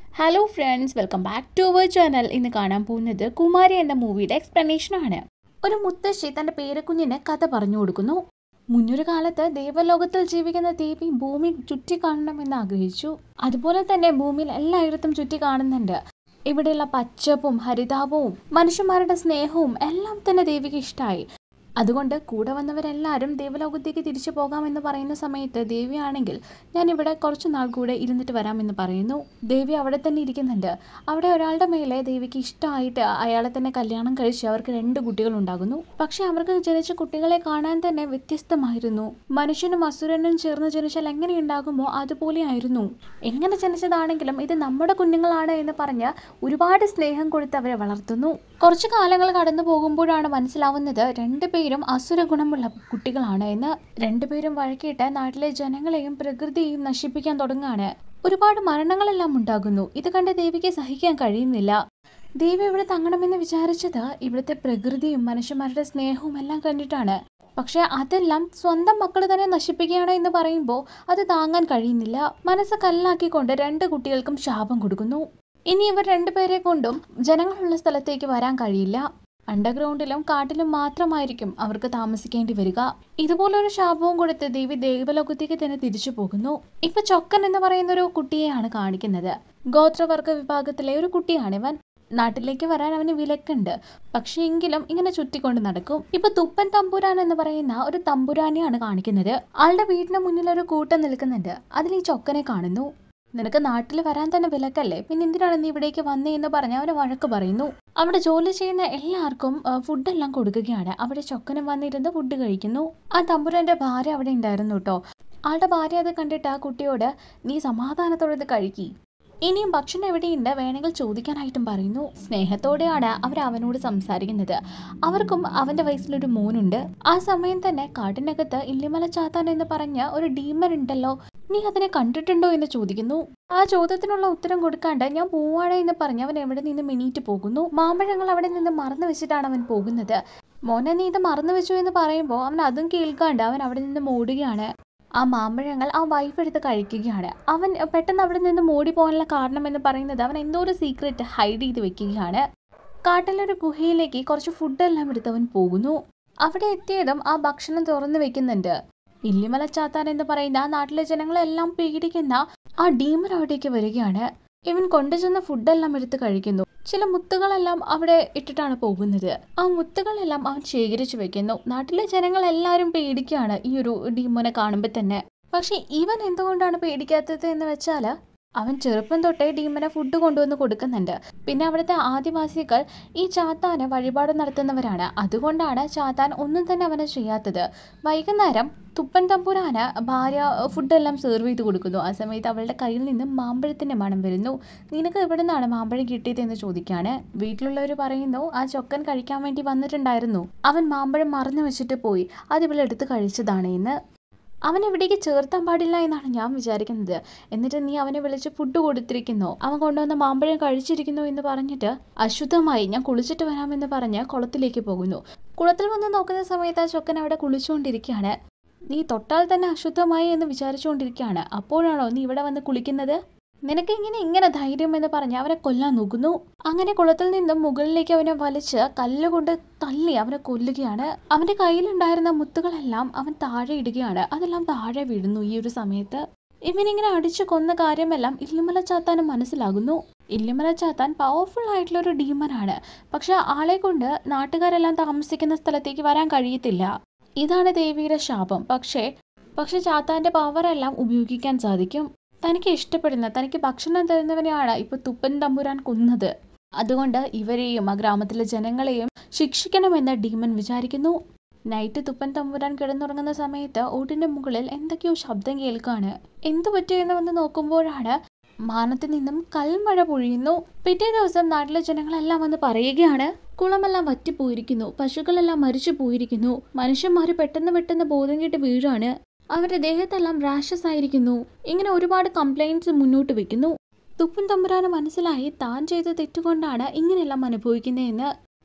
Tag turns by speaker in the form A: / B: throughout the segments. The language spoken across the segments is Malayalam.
A: hello friends welcome back to our channel ഇന്ന് കാണാൻ പോകുന്നത് കുമാരി എന്ന മൂവിയുടെ എക്സ്പ്ലനേഷൻ ആണ് ഒരു മുത്തശ്ശി തന്റെ പേരക്കുഞ്ഞിന് കഥ പറഞ്ഞു കൊടുക്കുന്നു മുന്നൊരു കാലത്ത് ദേവലോകത്തിൽ ജീവിക്കുന്ന ദേവി ഭൂമി ചുറ്റി കാണണമെന്ന് ആഗ്രഹിച്ചു അതുപോലെ തന്നെ ഭൂമിയിൽ എല്ലായിടത്തും ചുറ്റി കാണുന്നുണ്ട് ഇവിടെയുള്ള പച്ചപ്പും ഹരിതാപവും മനുഷ്യന്മാരുടെ സ്നേഹവും എല്ലാം തന്നെ ദേവിക്ക് ഇഷ്ടമായി അതുകൊണ്ട് കൂടെ വന്നവരെല്ലാവരും ദേവലോകത്തേക്ക് തിരിച്ചു പോകാമെന്ന് പറയുന്ന സമയത്ത് ദേവിയാണെങ്കിൽ ഞാൻ ഇവിടെ കുറച്ച് നാൾ കൂടെ ഇരുന്നിട്ട് വരാമെന്ന് പറയുന്നു ദേവി അവിടെ തന്നെ ഇരിക്കുന്നുണ്ട് അവിടെ ഒരാളുടെ മേലെ ദേവിക്ക് ഇഷ്ടമായിട്ട് അയാളെ തന്നെ കല്യാണം കഴിച്ച് അവർക്ക് രണ്ട് കുട്ടികൾ ഉണ്ടാകുന്നു പക്ഷെ അവർക്ക് ജനിച്ച കുട്ടികളെ കാണാൻ തന്നെ വ്യത്യസ്തമായിരുന്നു മനുഷ്യനും അസുരനും ചേർന്ന് ജനിച്ചാൽ എങ്ങനെ ഉണ്ടാകുമോ അതുപോലെ ആയിരുന്നു എങ്ങനെ ജനിച്ചതാണെങ്കിലും ഇത് നമ്മുടെ കുഞ്ഞുങ്ങളാണ് എന്ന് പറഞ്ഞ് ഒരുപാട് സ്നേഹം കൊടുത്ത് അവരെ വളർത്തുന്നു കുറച്ചു കാലങ്ങൾ കടന്നു പോകുമ്പോഴാണ് മനസ്സിലാവുന്നത് രണ്ടുപേരും അസുര ഗുണമുള്ള കുട്ടികളാണ് എന്ന് രണ്ടുപേരും വഴക്കിയിട്ട് നാട്ടിലെ ജനങ്ങളെയും പ്രകൃതിയെയും നശിപ്പിക്കാൻ തുടങ്ങാണ് ഒരുപാട് മരണങ്ങളെല്ലാം ഉണ്ടാകുന്നു ഇത് കണ്ട് ദേവിക്ക് സഹിക്കാൻ കഴിയുന്നില്ല ദേവി ഇവിടെ തങ്ങണമെന്ന് വിചാരിച്ചത് ഇവിടുത്തെ പ്രകൃതിയും മനുഷ്യന്മാരുടെ സ്നേഹവും എല്ലാം കണ്ടിട്ടാണ് പക്ഷെ അതെല്ലാം സ്വന്തം മക്കൾ തന്നെ നശിപ്പിക്കുകയാണ് എന്ന് പറയുമ്പോൾ അത് താങ്ങാൻ കഴിയുന്നില്ല മനസ്സ് കല്ലാക്കിക്കൊണ്ട് രണ്ട് കുട്ടികൾക്കും ശാപം കൊടുക്കുന്നു ഇനി ഇവർ രണ്ടുപേരെ കൊണ്ടും ജനങ്ങളുള്ള സ്ഥലത്തേക്ക് വരാൻ കഴിയില്ല അണ്ടർഗ്രൗണ്ടിലും കാട്ടിലും മാത്രമായിരിക്കും അവർക്ക് താമസിക്കേണ്ടി വരിക ഇതുപോലൊരു ശാപവും കൊടുത്ത് ദേവി ദേവലോകത്തേക്ക് തന്നെ തിരിച്ചു പോകുന്നു ഇപ്പൊ ചൊക്കൻ എന്ന് പറയുന്ന ഒരു കുട്ടിയെയാണ് കാണിക്കുന്നത് ഗോത്രവർഗ വിഭാഗത്തിലെ ഒരു കുട്ടിയാണിവൻ നാട്ടിലേക്ക് വരാൻ അവന് വിലക്കുണ്ട് പക്ഷേ എങ്കിലും ഇങ്ങനെ ചുറ്റിക്കൊണ്ട് നടക്കും ഇപ്പൊ തുപ്പൻ തമ്പുരാൻ എന്ന് പറയുന്ന ഒരു തമ്പുരാനെയാണ് കാണിക്കുന്നത് ആളുടെ വീടിന് മുന്നിൽ ഒരു കൂട്ടം നിൽക്കുന്നുണ്ട് അതിൽ ഈ ചൊക്കനെ കാണുന്നു നിനക്ക് നാട്ടിൽ വരാൻ തന്നെ വിലക്കല്ലേ പിന്നെ എന്തിനാണ് നീ ഇവിടേക്ക് വന്നേ എന്ന് പറഞ്ഞ് അവന് വഴക്ക് പറയുന്നു അവിടെ ജോലി ചെയ്യുന്ന എല്ലാവർക്കും ഫുഡെല്ലാം കൊടുക്കുകയാണ് അവിടെ ചൊക്കനും വന്നിരുന്ന് ഫുഡ് കഴിക്കുന്നു ആ തമ്പുരാന്റെ ഭാര്യ അവിടെ ഉണ്ടായിരുന്നു കേട്ടോ ആളുടെ ഭാര്യ അത് കണ്ടിട്ട് ആ കുട്ടിയോട് നീ സമാധാനത്തോടെ ഇത് കഴിക്കി ഇനിയും ഭക്ഷണം എവിടെയുണ്ട് വേണമെങ്കിൽ ചോദിക്കാനായിട്ടും പറയുന്നു സ്നേഹത്തോടെയാണ് അവർ അവനോട് സംസാരിക്കുന്നത് അവർക്കും അവന്റെ വയസ്സിലൊരു മോനുണ്ട് ആ സമയം തന്നെ കാട്ടിനകത്ത് ഇല്ലിമല ചാത്താൻ എന്ന് പറഞ്ഞ ഒരു ഡീമൻ ഉണ്ടല്ലോ നീ അതിനെ കണ്ടിട്ടുണ്ടോ എന്ന് ചോദിക്കുന്നു ആ ചോദ്യത്തിനുള്ള ഉത്തരം കൊടുക്കാണ്ട് ഞാൻ പോവാണ് എന്ന് പറഞ്ഞ് അവൻ എവിടെ നിന്ന് മിണീറ്റ് പോകുന്നു മാമ്പഴങ്ങൾ അവിടെ നിന്ന് മറന്നു വെച്ചിട്ടാണ് അവൻ പോകുന്നത് മോനെ നീ ഇത് മറന്നു വെച്ചു എന്ന് പറയുമ്പോൾ അവൻ അതും കേൾക്കാണ്ട് അവൻ അവിടെ നിന്ന് ഓടുകയാണ് ആ മാമ്പഴങ്ങൾ ആ വൈഫ് എടുത്ത് കഴിക്കുകയാണ് അവൻ പെട്ടെന്ന് അവിടെ നിന്ന് ഓടി പോകാനുള്ള കാരണം എന്ന് പറയുന്നത് അവൻ എന്തോ ഒരു സീക്രറ്റ് ഹൈഡ് ചെയ്ത് വെക്കുകയാണ് കാട്ടിലൊരു ഗുഹയിലേക്ക് കുറച്ച് ഫുഡെല്ലാം എടുത്ത് അവൻ പോകുന്നു അവിടെ എത്തിയതും ആ ഭക്ഷണം തുറന്നു വെക്കുന്നുണ്ട് ഇല്ലിമല ചാത്താൻ എന്ന് പറയുന്ന ആ നാട്ടിലെ ജനങ്ങളെല്ലാം പേടിക്കുന്ന ആ ഡീമൻ അവിടേക്ക് വരികയാണ് ഇവൻ കൊണ്ടുചെന്ന ഫുഡെല്ലാം എടുത്ത് കഴിക്കുന്നു ചില മുത്തുകളെല്ലാം അവിടെ ഇട്ടിട്ടാണ് പോകുന്നത് ആ മുത്തുകളെല്ലാം അവൻ ശേഖരിച്ചു വെക്കുന്നു നാട്ടിലെ ജനങ്ങൾ എല്ലാവരും പേടിക്കുകയാണ് ഈ ഒരു ഡീമോനെ കാണുമ്പോൾ തന്നെ പക്ഷെ ഇവൻ എന്തുകൊണ്ടാണ് പേടിക്കാത്തത് എന്ന് വെച്ചാൽ അവൻ ചെറുപ്പം തൊട്ടേ ഡീമനെ ഫുഡ് കൊണ്ടുവന്ന് കൊടുക്കുന്നുണ്ട് പിന്നെ അവിടുത്തെ ആദിവാസികൾ ഈ ചാത്താന് വഴിപാട് നടത്തുന്നവരാണ് അതുകൊണ്ടാണ് ചാത്താൻ ഒന്നും തന്നെ അവന് ചെയ്യാത്തത് വൈകുന്നേരം തുപ്പൻ തമ്പുരാന് ഭാര്യ ഫുഡെല്ലാം സെർവ് ചെയ്ത് കൊടുക്കുന്നു ആ സമയത്ത് അവളുടെ കയ്യിൽ നിന്ന് മാമ്പഴത്തിൻ്റെ മണം വരുന്നു നിനക്ക് എവിടെ നിന്നാണ് മാമ്പഴം കിട്ടിയത് എന്ന് ചോദിക്കാണ് വീട്ടിലുള്ളവർ പറയുന്നു ആ ചൊക്കൻ കഴിക്കാൻ വേണ്ടി വന്നിട്ടുണ്ടായിരുന്നു അവൻ മാമ്പഴം മറന്നു വെച്ചിട്ട് പോയി അത് ഇവളെടുത്ത് കഴിച്ചതാണ് എന്ന് അവൻ എവിടേക്ക് ചേർത്താൻ പാടില്ല എന്നാണ് ഞാൻ വിചാരിക്കുന്നത് എന്നിട്ട് നീ അവനെ വിളിച്ച് ഫുഡ് കൊടുത്തിരിക്കുന്നു അവൻ കൊണ്ടുവന്ന മാമ്പഴം കഴിച്ചിരിക്കുന്നു എന്ന് പറഞ്ഞിട്ട് അശുദ്ധമായി ഞാൻ കുളിച്ചിട്ട് വരാമെന്ന് പറഞ്ഞ് കുളത്തിലേക്ക് പോകുന്നു കുളത്തിൽ വന്ന് നോക്കുന്ന സമയത്ത് ആ ചൊക്കൻ അവിടെ കുളിച്ചുകൊണ്ടിരിക്കുകയാണ് നീ തൊട്ടാൽ തന്നെ അശുദ്ധമായി എന്ന് വിചാരിച്ചുകൊണ്ടിരിക്കുകയാണ് അപ്പോഴാണോ നീ ഇവിടെ വന്ന് കുളിക്കുന്നത് നിനക്ക് ഇങ്ങനെ ഇങ്ങനെ ധൈര്യം എന്ന് പറഞ്ഞ് അവനെ കൊല്ലാൻ നോക്കുന്നു അങ്ങനെ കുളത്തിൽ നിന്നും മുകളിലേക്ക് അവനെ വലിച്ച് കല്ലുകൊണ്ട് തല്ലി അവനെ കൊല്ലുകയാണ് അവന്റെ കയ്യിലുണ്ടായിരുന്ന മുത്തുകളെല്ലാം അവൻ താഴെ ഇടുകയാണ് അതെല്ലാം താഴെ വീഴുന്നു ഈ ഒരു സമയത്ത് ഇവനിങ്ങനെ അടിച്ചു കൊന്ന കാര്യമെല്ലാം ഇല്ലിമല ചാത്താനും മനസ്സിലാകുന്നു ഇല്ലിമല ചാത്താൻ പവർഫുൾ ആയിട്ടുള്ള ഒരു ഡീമനാണ് പക്ഷെ ആളെ കൊണ്ട് നാട്ടുകാരെല്ലാം താമസിക്കുന്ന സ്ഥലത്തേക്ക് വരാൻ കഴിയത്തില്ല ഇതാണ് ദേവിയുടെ ശാപം പക്ഷേ പക്ഷെ ചാത്താന്റെ പവറെല്ലാം ഉപയോഗിക്കാൻ സാധിക്കും തനിക്ക് ഇഷ്ടപ്പെടുന്ന തനിക്ക് ഭക്ഷണം തരുന്നവനെയാണ് ഇപ്പൊ തുപ്പൻ തമ്പുരാൻ കൊന്നത് അതുകൊണ്ട് ഇവരെയും ആ ഗ്രാമത്തിലെ ജനങ്ങളെയും ശിക്ഷിക്കണമെന്ന് ഡീമൻ വിചാരിക്കുന്നു നൈറ്റ് തുപ്പൻ തമ്പുരാൻ കിടന്നുറങ്ങുന്ന സമയത്ത് ഓട്ടിന്റെ മുകളിൽ എന്തൊക്കെയോ ശബ്ദം കേൾക്കാണ് എന്തു പറ്റിയെന്ന് വന്ന് നോക്കുമ്പോഴാണ് മാനത്ത് നിന്നും കൽമഴ പൊഴിയുന്നു പിറ്റേ ദിവസം നാട്ടിലെ ജനങ്ങളെല്ലാം വന്ന് പറയുകയാണ് കുളമെല്ലാം വറ്റിപ്പോയിരിക്കുന്നു പശുക്കളെല്ലാം മരിച്ചു പോയിരിക്കുന്നു മനുഷ്യന്മാര് പെട്ടെന്ന് പെട്ടെന്ന് ബോധം കെട്ട് വീഴാണ് അവരുടെ ദേഹത്തെല്ലാം റാഷസ് ആയിരിക്കുന്നു ഇങ്ങനെ ഒരുപാട് കംപ്ലൈൻറ്റ്സ് മുന്നോട്ട് വെക്കുന്നു തുപ്പൻ തമ്പുരാന് മനസ്സിലായി താൻ ചെയ്ത തെറ്റുകൊണ്ടാണ് ഇങ്ങനെയെല്ലാം അനുഭവിക്കുന്നതെന്ന്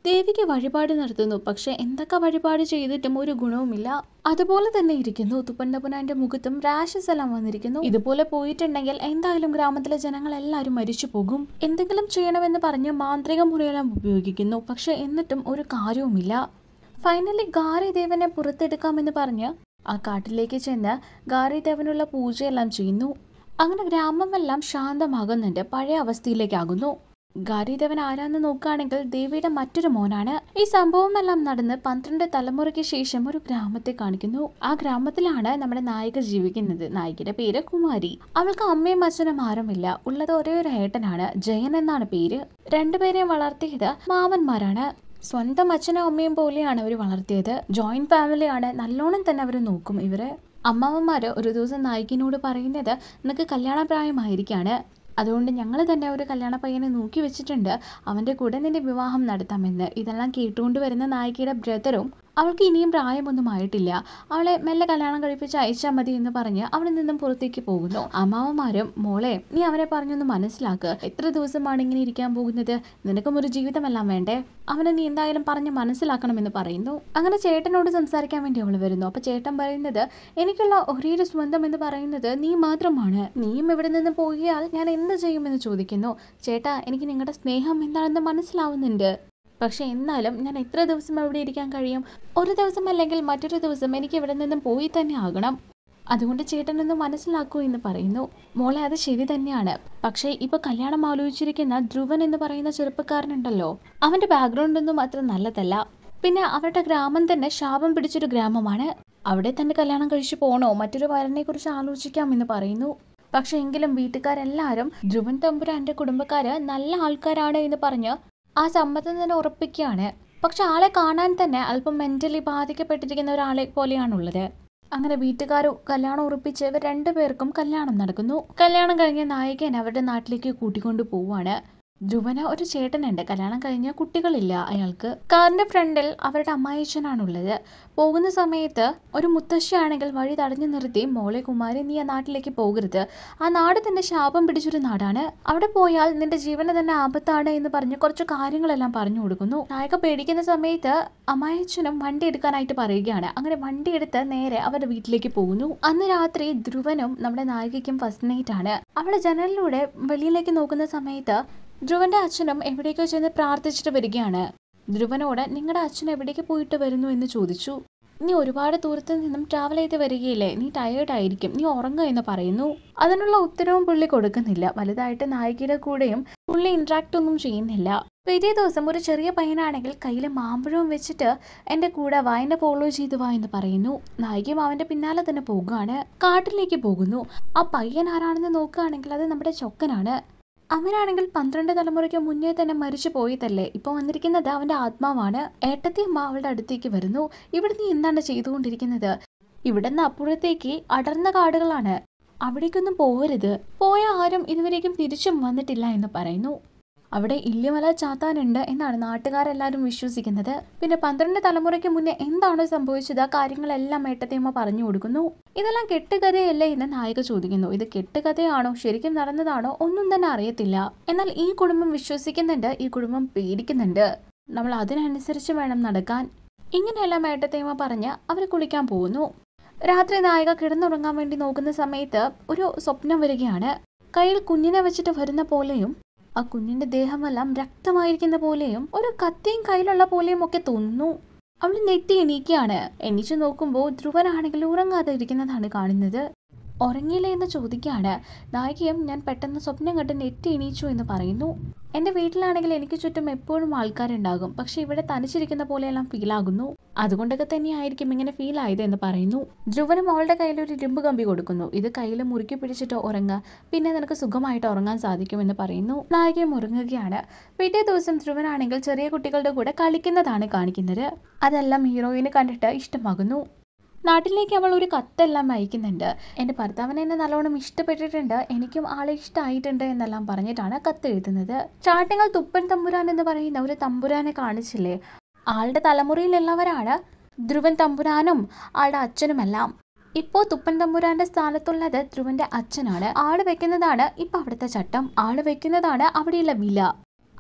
A: ദേവിക്ക് വഴിപാട് നടത്തുന്നു പക്ഷെ എന്തൊക്കെ വഴിപാട് ചെയ്തിട്ടും ഒരു ഗുണവുമില്ല അതുപോലെ തന്നെ ഇരിക്കുന്നു തുപ്പണ്ടപ്പുനാന്റെ മുഖത്തും റാഷസ് എല്ലാം വന്നിരിക്കുന്നു ഇതുപോലെ പോയിട്ടുണ്ടെങ്കിൽ എന്തായാലും ഗ്രാമത്തിലെ ജനങ്ങൾ എല്ലാവരും മരിച്ചു പോകും എന്തെങ്കിലും ചെയ്യണമെന്ന് പറഞ്ഞ് മാന്ത്രിക മുറിയെല്ലാം ഉപയോഗിക്കുന്നു പക്ഷെ എന്നിട്ടും ഒരു കാര്യവുമില്ല ഫൈനലി ഗാരി ദേവനെ പുറത്തെടുക്കാമെന്ന് പറഞ്ഞ് ആ കാട്ടിലേക്ക് ചെന്ന് ഗാരി ദേവനുള്ള പൂജയെല്ലാം ചെയ്യുന്നു അങ്ങനെ ഗ്രാമമെല്ലാം ശാന്തമാകുന്നുണ്ട് പഴയ അവസ്ഥയിലേക്കാകുന്നു ഗാരിദേവൻ ആരാന്ന് നോക്കുകയാണെങ്കിൽ ദേവിയുടെ മറ്റൊരു മോനാണ് ഈ സംഭവമെല്ലാം നടന്ന് പന്ത്രണ്ട് തലമുറയ്ക്ക് ശേഷം ഒരു ഗ്രാമത്തെ കാണിക്കുന്നു ആ ഗ്രാമത്തിലാണ് നമ്മുടെ നായിക ജീവിക്കുന്നത് നായികയുടെ പേര് കുമാരി അവൾക്ക് അമ്മയും അച്ഛനും ആരുമില്ല ഉള്ളത് ഒരേ ഒരു ഏട്ടനാണ് ജയൻ എന്നാണ് പേര് രണ്ടുപേരെയും വളർത്തിയത് മാമന്മാരാണ് സ്വന്തം അച്ഛനും അമ്മയും പോലെയാണ് അവർ വളർത്തിയത് ജോയിന്റ് ഫാമിലിയാണ് നല്ലോണം തന്നെ അവർ നോക്കും ഇവരെ അമ്മാവന്മാർ ഒരു ദിവസം നായികിനോട് പറയുന്നത് നിനക്ക് കല്യാണ പ്രായമായിരിക്കാണ് അതുകൊണ്ട് ഞങ്ങൾ തന്നെ ഒരു കല്യാണ പയ്യനെ നോക്കി വെച്ചിട്ടുണ്ട് അവൻ്റെ കൂടെ നിന്റെ വിവാഹം നടത്താമെന്ന് ഇതെല്ലാം കേട്ടുകൊണ്ട് വരുന്ന നായികയുടെ ബ്രദറും അവൾക്ക് ഇനിയും പ്രായമൊന്നും ആയിട്ടില്ല അവളെ മെല്ലെ കല്യാണം കഴിപ്പിച്ച് അയച്ചാൽ മതി എന്ന് പറഞ്ഞ് അവിടെ നിന്നും പുറത്തേക്ക് പോകുന്നു അമ്മാവന്മാരും മോളെ നീ അവനെ പറഞ്ഞൊന്ന് മനസ്സിലാക്ക് എത്ര ദിവസമാണ് ഇങ്ങനെ ഇരിക്കാൻ പോകുന്നത് നിനക്കും ഒരു ജീവിതമെല്ലാം വേണ്ടേ അവനെ നീ എന്തായാലും പറഞ്ഞ് മനസ്സിലാക്കണമെന്ന് പറയുന്നു അങ്ങനെ ചേട്ടനോട് സംസാരിക്കാൻ വേണ്ടി അവൾ വരുന്നു അപ്പൊ ചേട്ടൻ പറയുന്നത് എനിക്കുള്ള ഒരേ ഒരു സ്വന്തം എന്ന് പറയുന്നത് നീ മാത്രമാണ് നീയും ഇവിടെ നിന്ന് പോയാൽ ഞാൻ എന്ത് ചെയ്യുമെന്ന് ചോദിക്കുന്നു ചേട്ടാ എനിക്ക് നിങ്ങളുടെ സ്നേഹം എന്താണെന്ന് മനസ്സിലാവുന്നുണ്ട് പക്ഷെ എന്നാലും ഞാൻ എത്ര ദിവസം അവിടെ ഇരിക്കാൻ കഴിയും ഒരു ദിവസം അല്ലെങ്കിൽ മറ്റൊരു ദിവസം എനിക്ക് ഇവിടെ നിന്നും പോയി തന്നെ ആകണം അതുകൊണ്ട് ചേട്ടനൊന്ന് മനസ്സിലാക്കൂ എന്ന് പറയുന്നു മോളെ അത് ശരി തന്നെയാണ് പക്ഷേ ഇപ്പൊ കല്യാണം ആലോചിച്ചിരിക്കുന്ന ധ്രുവൻ എന്ന് പറയുന്ന ചെറുപ്പക്കാരനുണ്ടല്ലോ അവന്റെ ബാക്ക്ഗ്രൗണ്ട് ഒന്നും അത്ര നല്ലതല്ല പിന്നെ അവരുടെ ഗ്രാമം തന്നെ ശാപം പിടിച്ചൊരു ഗ്രാമമാണ് അവിടെ തന്നെ കല്യാണം കഴിച്ചു പോണോ മറ്റൊരു വരനെ കുറിച്ച് ആലോചിക്കാം എന്ന് പറയുന്നു പക്ഷെ എങ്കിലും വീട്ടുകാരെല്ലാവരും ധ്രുവൻ തമ്പുരാന്റെ കുടുംബക്കാര് നല്ല ആൾക്കാരാണ് എന്ന് പറഞ്ഞ് ആ സമ്മതം തന്നെ ഉറപ്പിക്കുകയാണ് പക്ഷെ ആളെ കാണാൻ തന്നെ അല്പം മെന്റലി ബാധിക്കപ്പെട്ടിരിക്കുന്ന ഒരാളെ പോലെയാണുള്ളത് അങ്ങനെ വീട്ടുകാർ കല്യാണം ഉറപ്പിച്ച് ഇവർ രണ്ടുപേർക്കും കല്യാണം നടക്കുന്നു കല്യാണം കഴിഞ്ഞ നായികൻ അവരുടെ നാട്ടിലേക്ക് കൂട്ടിക്കൊണ്ടു പോവാണ് ധ്രുവന് ഒരു ചേട്ടനുണ്ട് കല്യാണം കഴിഞ്ഞ കുട്ടികളില്ല അയാൾക്ക് കാറിന്റെ ഫ്രണ്ടിൽ അവരുടെ അമ്മായിച്ചനാണുള്ളത് പോകുന്ന സമയത്ത് ഒരു മുത്തശ്ശിയാണെങ്കിൽ വഴി തടഞ്ഞു നിർത്തി മോളെ കുമാരി നീ ആ നാട്ടിലേക്ക് പോകരുത് ആ നാട് തന്നെ ശാപം പിടിച്ചൊരു നാടാണ് അവിടെ പോയാൽ നിന്റെ ജീവന് തന്നെ ആപത്താണ് എന്ന് പറഞ്ഞ് കുറച്ച് കാര്യങ്ങളെല്ലാം പറഞ്ഞു കൊടുക്കുന്നു നായക പേടിക്കുന്ന സമയത്ത് അമ്മായിച്ചനും വണ്ടി എടുക്കാനായിട്ട് പറയുകയാണ് അങ്ങനെ വണ്ടി എടുത്ത് നേരെ അവരുടെ വീട്ടിലേക്ക് പോകുന്നു അന്ന് രാത്രി ധ്രുവനും നമ്മുടെ നായികയ്ക്കും ഫസ്റ്റ് നൈറ്റ് ആണ് അവളെ ജനലിലൂടെ വെളിയിലേക്ക് നോക്കുന്ന സമയത്ത് ധ്രുവന്റെ അച്ഛനും എവിടേക്കോ ചെന്ന് പ്രാർത്ഥിച്ചിട്ട് വരികയാണ് ധ്രുവനോട് നിങ്ങളുടെ അച്ഛൻ എവിടേക്ക് പോയിട്ട് വരുന്നു എന്ന് ചോദിച്ചു നീ ഒരുപാട് ദൂരത്ത് നിന്നും ട്രാവൽ ചെയ്ത് വരികയില്ലേ നീ ടയേർഡ് ആയിരിക്കും നീ ഉറങ്ങുക എന്ന് പറയുന്നു അതിനുള്ള ഉത്തരവും പുള്ളി കൊടുക്കുന്നില്ല വലുതായിട്ട് നായികയുടെ കൂടെയും പുള്ളി ഇന്ററാക്ട് ഒന്നും ചെയ്യുന്നില്ല പിറ്റേ ദിവസം ഒരു ചെറിയ പയ്യനാണെങ്കിൽ കയ്യിൽ മാമ്പഴവും വെച്ചിട്ട് എൻ്റെ കൂടെ വാ എന്നെ ഫോളോ ചെയ്തു വാ എന്ന് പറയുന്നു നായികയും അവൻ്റെ പിന്നാലെ തന്നെ പോകുകയാണ് കാട്ടിലേക്ക് പോകുന്നു ആ പയ്യൻ ആരാണെന്ന് നോക്കുകയാണെങ്കിൽ അത് നമ്മുടെ ചൊക്കനാണ് അവനാണെങ്കിൽ പന്ത്രണ്ട് തലമുറയ്ക്ക് മുന്നേ തന്നെ മരിച്ചു പോയതല്ലേ ഇപ്പൊ വന്നിരിക്കുന്നത് അവന്റെ ആത്മാവാണ് ഏട്ടത്തി അമ്മ അവളുടെ അടുത്തേക്ക് വരുന്നു ഇവിടെ നീ എന്താണ് ചെയ്തുകൊണ്ടിരിക്കുന്നത് ഇവിടെ നിന്ന് അപ്പുറത്തേക്ക് അടർന്ന കാടുകളാണ് അവിടേക്കൊന്നും പോകരുത് പോയ ആരും ഇതുവരേക്കും തിരിച്ചും വന്നിട്ടില്ല എന്ന് പറയുന്നു അവിടെ ഇല്യമല ചാത്താനുണ്ട് എന്നാണ് നാട്ടുകാരെല്ലാവരും വിശ്വസിക്കുന്നത് പിന്നെ പന്ത്രണ്ട് തലമുറയ്ക്ക് മുന്നേ എന്താണ് സംഭവിച്ചത് ആ കാര്യങ്ങളെല്ലാം ഏട്ടത്തിയമ്മ പറഞ്ഞു കൊടുക്കുന്നു ഇതെല്ലാം കെട്ടുകഥയല്ലേ എന്ന് നായിക ചോദിക്കുന്നു ഇത് കെട്ടുകഥയാണോ ശരിക്കും നടന്നതാണോ ഒന്നും തന്നെ അറിയത്തില്ല എന്നാൽ ഈ കുടുംബം വിശ്വസിക്കുന്നുണ്ട് ഈ കുടുംബം പേടിക്കുന്നുണ്ട് നമ്മൾ അതിനനുസരിച്ച് വേണം നടക്കാൻ ഇങ്ങനെയെല്ലാം ഏട്ടത്തിയമ്മ പറഞ്ഞ് അവർ കുളിക്കാൻ പോകുന്നു രാത്രി നായിക കിടന്നുറങ്ങാൻ വേണ്ടി നോക്കുന്ന സമയത്ത് ഒരു സ്വപ്നം വരികയാണ് കയ്യിൽ കുഞ്ഞിനെ വെച്ചിട്ട് വരുന്ന പോലെയും ആ കുഞ്ഞിന്റെ ദേഹമെല്ലാം രക്തമായിരിക്കുന്ന പോലെയും ഒരു കത്തിയും കയ്യിലുള്ള പോലെയും ഒക്കെ തോന്നുന്നു അവൾ നെറ്റി എണീക്കുകയാണ് എണീച്ചു നോക്കുമ്പോൾ ധ്രുവനാണെങ്കിൽ ഉറങ്ങാതെ ഇരിക്കുന്നതാണ് കാണുന്നത് ഉറങ്ങിയില്ലേ എന്ന് ചോദിക്കുകയാണ് നായികയും ഞാൻ പെട്ടെന്ന് സ്വപ്നം കണ്ട് നെറ്റി എണീച്ചു എന്ന് പറയുന്നു എൻ്റെ വീട്ടിലാണെങ്കിൽ എനിക്ക് ചുറ്റും എപ്പോഴും ആൾക്കാരുണ്ടാകും പക്ഷെ ഇവിടെ തനിച്ചിരിക്കുന്ന പോലെയെല്ലാം ഫീൽ ആകുന്നു അതുകൊണ്ടൊക്കെ തന്നെയായിരിക്കും ഇങ്ങനെ ഫീൽ ആയത് എന്ന് പറയുന്നു ധ്രുവനും അവളുടെ കയ്യിൽ ഒരു ഇരുമ്പ് കമ്പി കൊടുക്കുന്നു ഇത് കയ്യിൽ മുറുക്കി പിടിച്ചിട്ട് ഉറങ്ങുക പിന്നെ നിനക്ക് സുഖമായിട്ട് ഉറങ്ങാൻ സാധിക്കുമെന്ന് പറയുന്നു നായികയും ഉറങ്ങുകയാണ് പിറ്റേ ദിവസം ധ്രുവനാണെങ്കിൽ ചെറിയ കുട്ടികളുടെ കൂടെ കളിക്കുന്നതാണ് കാണിക്കുന്നത് അതെല്ലാം ഹീറോയിന് കണ്ടിട്ട് ഇഷ്ടമാകുന്നു നാട്ടിലേക്ക് അവൾ ഒരു കത്തെല്ലാം അയക്കുന്നുണ്ട് എൻ്റെ ഭർത്താവിനെ എന്നെ നല്ലോണം ഇഷ്ടപ്പെട്ടിട്ടുണ്ട് എനിക്കും ആളെ ഇഷ്ടമായിട്ടുണ്ട് എന്നെല്ലാം പറഞ്ഞിട്ടാണ് കത്ത് എഴുതുന്നത് സ്റ്റാർട്ടിങ്ങിൽ തുപ്പൻ തമ്പുരാൻ എന്ന് പറയുന്ന ഒരു തമ്പുരാനെ കാണിച്ചില്ലേ ആളുടെ തലമുറയിലുള്ളവരാണ് ധ്രുവൻ തമ്പുരാനും ആളുടെ അച്ഛനുമെല്ലാം ഇപ്പോൾ തുപ്പൻ തമ്പുരാന്റെ സ്ഥാനത്തുള്ളത് ധ്രുവന്റെ അച്ഛനാണ് ആള് വെക്കുന്നതാണ് ഇപ്പൊ അവിടുത്തെ ചട്ടം ആള് വെക്കുന്നതാണ് അവിടെയുള്ള വില